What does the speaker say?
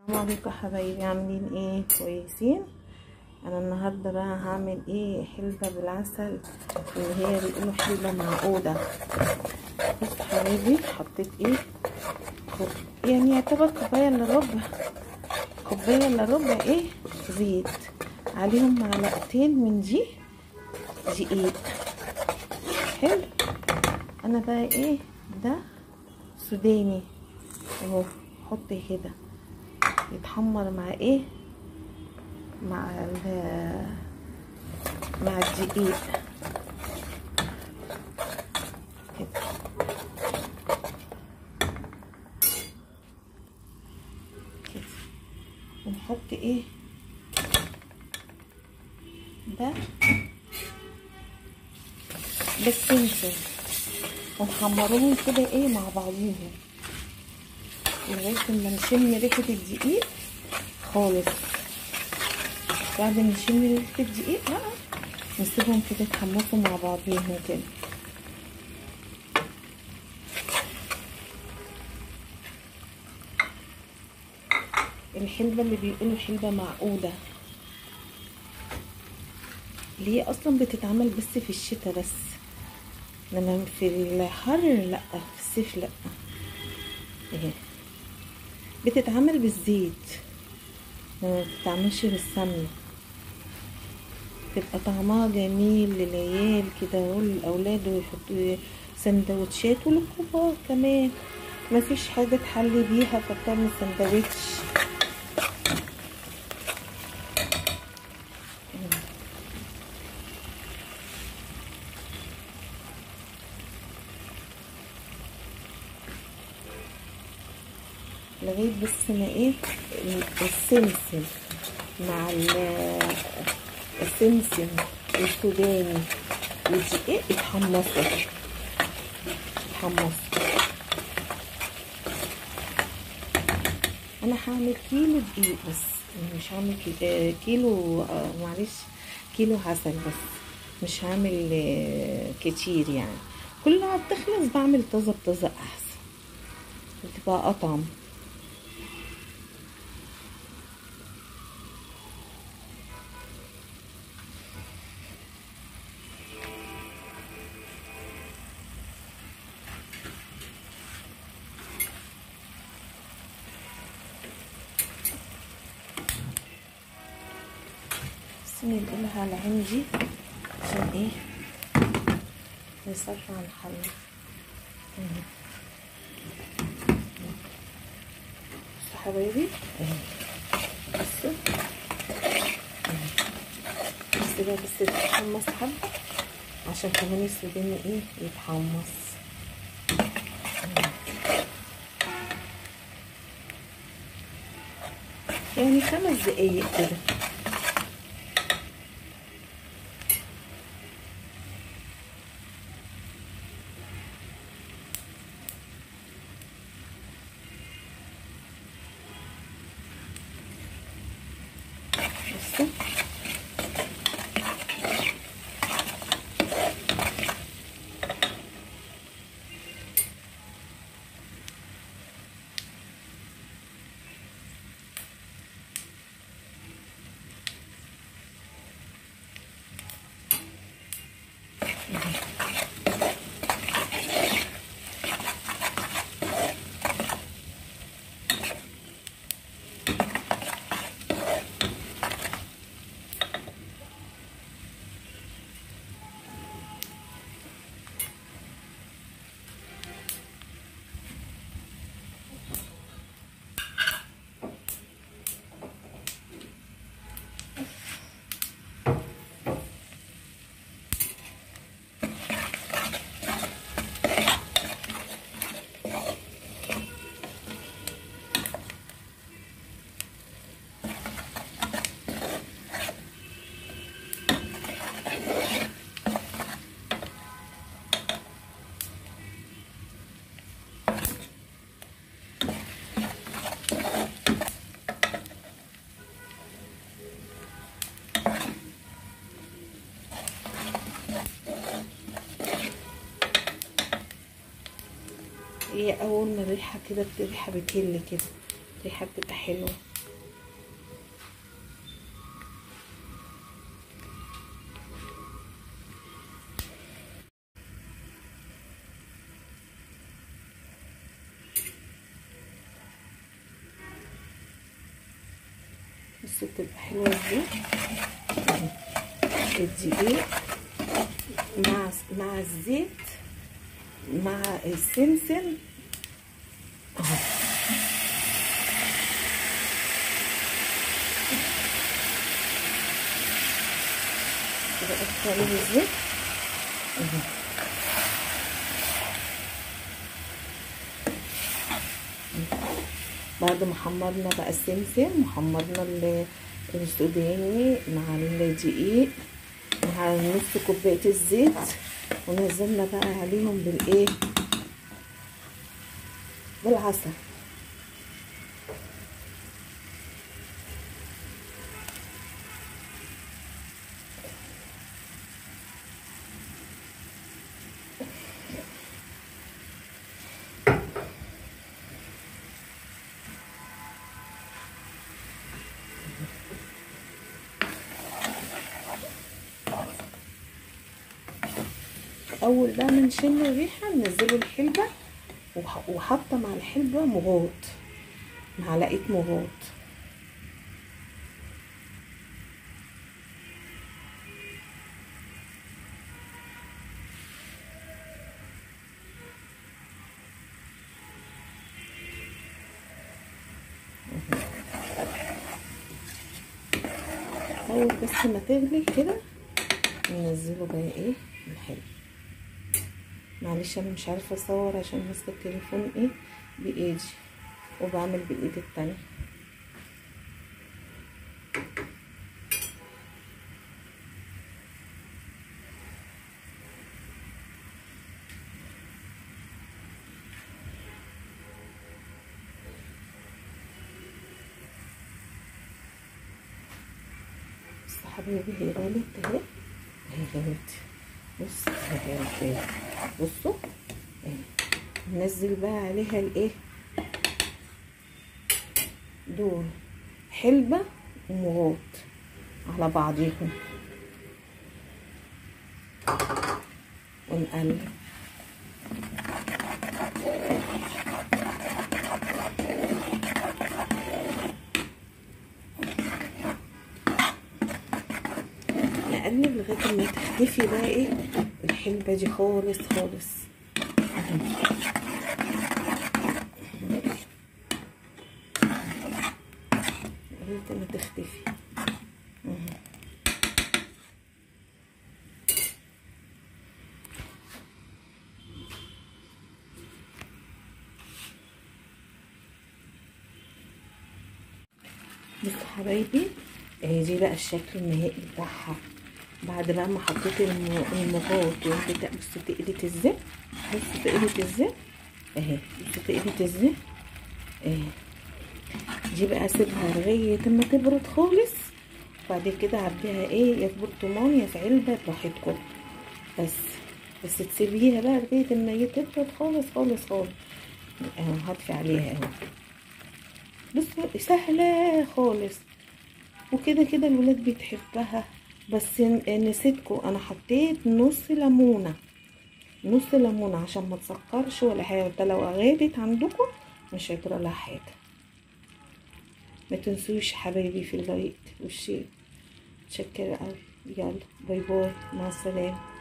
السلام عليكم يا حبايبي عاملين ايه كويسين انا النهارده بقى هعمل ايه حلبة بالعسل اللي هي بيقولوا حلبة معقودة بص حبايبي حطيت ايه كوب- يعني يعتبر كوباية الا ربع كوباية الا ربع ايه زيت عليهم معلقتين من دي دقيق حلو انا بقى ايه ده سوداني اهو حط كده يتحمر مع ايه مع ال مع الدقيق كده كده ونحط ايه ده بالسمسم ونحمرهم كده ايه مع بعضيهم لغايه ما نشم ريحه الدقيق خالص بعد ما نشم ريحه الدقيق بقى نسيبهم كده يتحمصوا مع بعضيهم كده الحلبة اللي بيقولوا حلبة معقودة اللي هي اصلا بتتعمل بس في الشتاء بس انما في الحر لا في الصيف لا اهي بتتعمل بالزيت ما بتتعملش بالسمنة تبقى طعمها جميل للعيال كده والاولاد ويحطوا سندوتشات وللكبار كمان مفيش حاجة تحلي بيها فبتعمل سندوتش لغايه بس ما ايه السمسم مع السمسم والسوداني والدقيق اتحمصوا اتحمصوا انا هعمل كيلو دقيق بس مش هعمل كي- كيلو آه، معلش كيلو عسل بس مش هعمل آه، كتير يعني كل ما بتخلص بعمل طازه بطازه احسن بتبقى اطعم بس ننقلها على عندي عشان ايه نصفى على الحلة اهي. بصوا حبايبي اهي بصوا اهي. بس بقى بس تتحمص حبة عشان كمان السوداني ايه يتحمص يعني خمس دقايق كده بصوا هي اول ما الريحه كده الريحه بتهل كده الريحه بتبقى حلوه بصوا بتبقى حلوه ازاي الدقيق مع مع الزيت مع السمسم اهو كده احط عليه الزيت اهو بعد ما حمرنا بقى السمسم وحمرنا السوداني مع الدقيق مع نص كوبايه الزيت ونزلنا بقى عليهم بالايه بالعسل اول بقى ما نشم الريحه ننزله الحلبه وحاطه مع الحلبه مغوط معلقه مغوط اول بس ما تغلي كده ننزله بقى ايه الحلو معلش انا مش عارفه اصور عشان ماسكه التليفون ايه بايدي وبعمل بالايد التانية بس حبيبي هي غلت اهي هي غلت بص اهي غلت بصوا اهي ننزل بقى عليها الايه دول حلبة ومغوط على بعضيهم ونقلب نقلب لغايه ما تختفي بقى ايه الحلبه دي خالص خالص لغايه ما تختفي بصوا حبايبي اهي دي بقى الشكل النهائي بتاعها بعد بقى ما حطيت المغوط والبتاع بصوا تقلت ازاي بصوا تقلت ازاي اهي بصوا تقلت ازاي اهي دي بقى اسيبها لغايه اما تبرد خالص بعد كده عبيها ايه يا في برطمان يا في علبه براحتكم بس بس تسيبيها بقى لغايه اما هي تبرد خالص خالص خالص اهو هطفي عليها اهو بصوا سهله خالص وكده كده الولاد بتحبها بس نسيتكم انا حطيت نص ليمونه نص ليمونه عشان ما تسكرش ولا حاجه ده لو غابت عندكم مش هيجرى لها حاجه ما تنسوش حبايبي في اللايك والشير متشكره قوي يلا باي باي مع السلامه